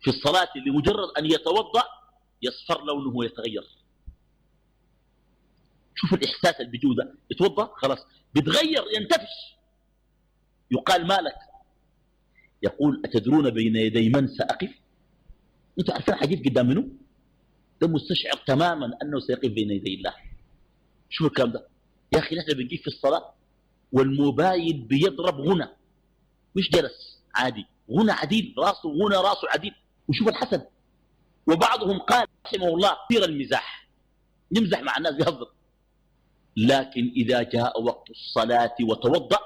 في الصلاة لمجرد أن يتوضأ يصفر لونه ويتغير شوف الإحساس اللي بيجوه ده يتوضأ خلاص بيتغير ينتفش يقال مالك يقول أتدرون بين يدي من سأقف أنتوا عارفين حديث قدام منه ده مستشعر تماما أنه سيقف بين يدي الله شوف الكلام ده يا أخي نحن بنجيب في الصلاة والموبايل بيضرب غنى مش جلس عادي غنى عديل راسه غنى راسه عديل وشوف الحسن وبعضهم قال رحمه الله كثير المزاح نمزح مع الناس بيهزر لكن إذا جاء وقت الصلاة وتوضأ